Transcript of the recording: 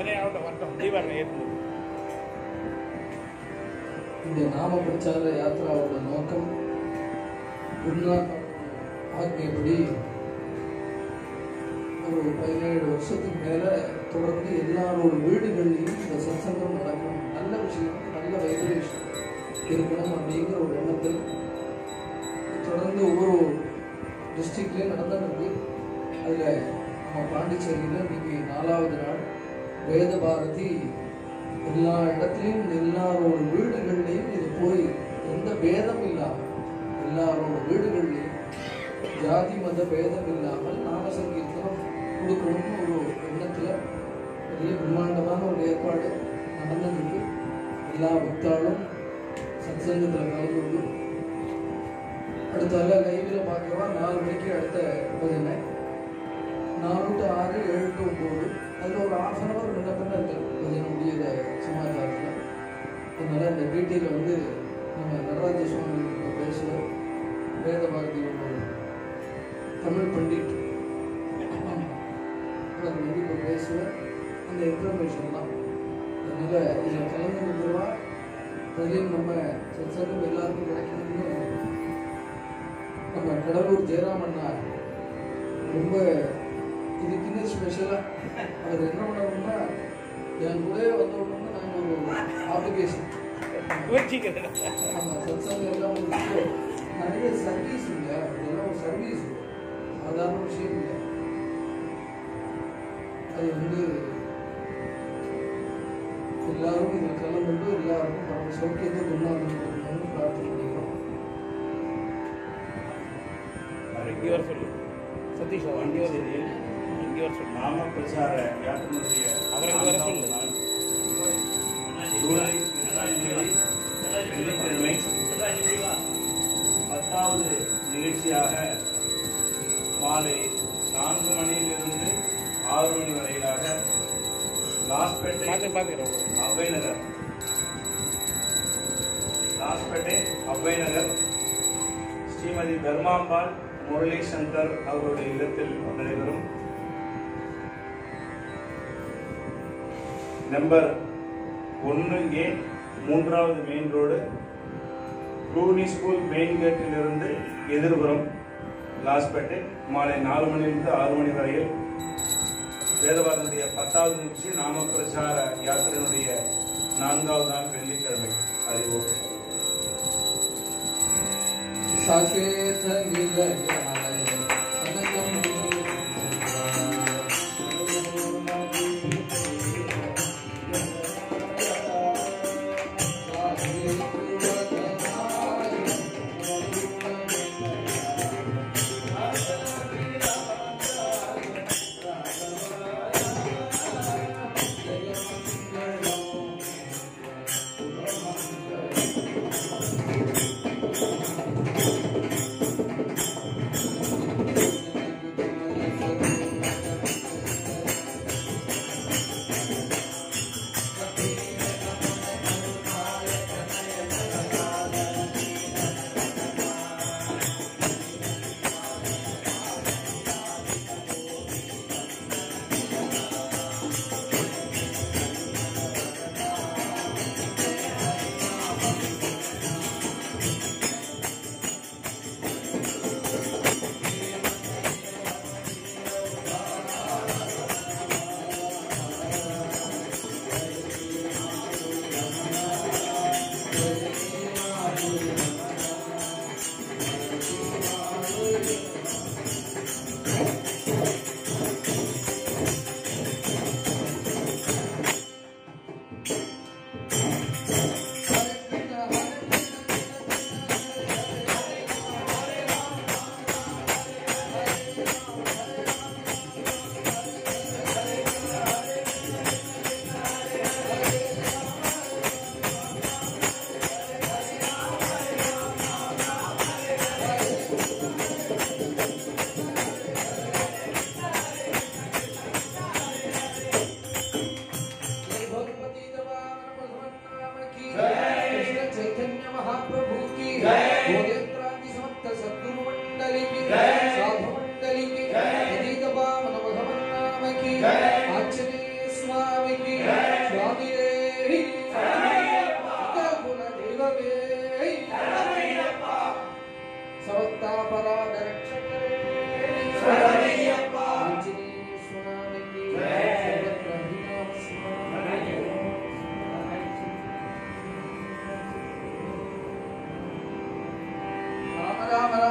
உடனே ஆகட்டும் வரட்டும் தீபாவளி ஏற்கனவே இந்த நாம பிரச்சார யாத்திராவோட நோக்கம் குருநாத் ஆக்ஞைப்படி ஒரு பதினேழு வருஷத்துக்கு மேல தொடர்ந்து எல்லாரோட வீடுகள்லையும் இந்த சத்சங்கம் நடக்கணும் நல்ல விஷயம் நல்ல வைப்ரேஷன் இருக்கணும் அப்படிங்கிற ஒரு எண்ணத்தில் தொடர்ந்து ஒவ்வொரு டிஸ்ட்ரிக்ட்லேயும் நடந்துருக்கு அதில் நம்ம பாண்டிச்சேரியில் இன்னைக்கு நாலாவது நாள் வேத பாரதி எல்லா இடத்துலையும் எல்லாரோட வீடுகள்லையும் இது போய் எந்த பேதம் இல்லாமல் எல்லாரோட வீடுகள்லையும் ஜாதி மத பேதம் இல்லாமல் நாம சங்கீர்த்தனம் கொடுக்கணும்னு ஒரு எண்ணத்தில் பெரிய பிரம்மாண்டமான ஒரு ஏற்பாடு நடந்திருக்கு எல்லா பக்தாளும் சத்சங்கத்தில் கலந்து கொண்டு அடுத்தால லைவில் பார்க்கவா நாலு மணிக்கு அடுத்த பஜனை நாலு டு ஆறு ஏழு டு ஒம்பது அதில் ஒரு ஆஃப் அன் அவர் முன்ன பின்ன இருக்கு பஜனை முடியுத சமாச்சாரத்தில் அதனால இந்த டீட்டெயில் வந்து நம்ம நடராஜ சுவாமி இப்போ பேசுவார் வேத பாரதி ஒரு தமிழ் பண்டிட் அவர் வந்து இப்போ பேசுவார் அந்த இன்ஃபர்மேஷன் தான் அதனால இதில் கலந்து கொடுத்துருவா அதுலேயும் நம்ம சத்சங்கம் எல்லாருக்கும் கிடைக்கணும்னு நம்ம கடலூர் ஜெயராம் அண்ணா ரொம்ப இதுக்குன்னு ஸ்பெஷலாக அவர் என்ன பண்ணணும்னா என் கூடவே வந்தோம்னா நாங்கள் ஒரு ஆப்ளிகேஷன் முயற்சிக்கிறேன் ஆமாம் சத்சங்கம் எல்லாம் முடிச்சுட்டு நிறைய சர்வீஸ் இல்லை இதெல்லாம் ஒரு சர்வீஸ் சாதாரண விஷயம் இல்லை அது வந்து எல்லாரும் இதில் கலந்துட்டு எல்லாருக்கும் பரம சௌக்கியத்தை கொண்டாந்து கொடுக்கணும்னு பிரார்த்தனை பண்ணிக்கிறோம் இங்கே வர சொல்லு சதீஷ் அவர் இங்கே வர சொல்லு இங்கே வர சொல்லு நாம பிரச்சார யாத்திரையுடைய அவரை இங்க வர சொல்லு. ஜூலை இரண்டாம் தேதி வெள்ளிக்கிழமை பத்தாவது நிகழ்ச்சியாக மாலை நான்கு மணியிலிருந்து ஆறு மணி வரையிலாக லாஸ்பேட்டை பார்த்து பார்த்துக்கிறோம் அவ்வை நகர் லாஸ்பேட்டை அவ்வை நகர் ஸ்ரீமதி தர்மாம்பாள் முரளி சங்கர் அவருடைய இல்லத்தில் நடைபெறும் நம்பர் ஒன்று ஏ மூன்றாவது மெயின் ரோடு ப்ளூனி ஸ்கூல் மெயின் கேட்டிலிருந்து எதிர்புறம் லாஸ்பேட்டை மாலை நாலு மணிலிருந்து ஆறு மணி வரையில் வேதவாதனுடைய பத்தாவது நிகழ்ச்சி நாம பிரச்சார யாத்திரையினுடைய நான்காவது நாள் வெள்ளிக்கிழமை அறிவோம் சாகேத நிலையாய சமயம் चैतन्य महाप्रभु की गोविंद्रादि समस्त सद्गुरु मंडली की साधु मंडली की अतीत पावन भगवान नाम की आंजनेय स्वामी की ಅಪರಾಧ ರಕ್ಷಕರೇ ಶರಣಯ್ಯಪ್ಪ. ಆಂಜನೇಯ ಸ್ವಾಮಿಗೆ ಜಯ. ಸರ್ವತ್ರ ಹರಿನಾಮ ಸ್ಮರಣೆ. ರಾಮ ರಾಮ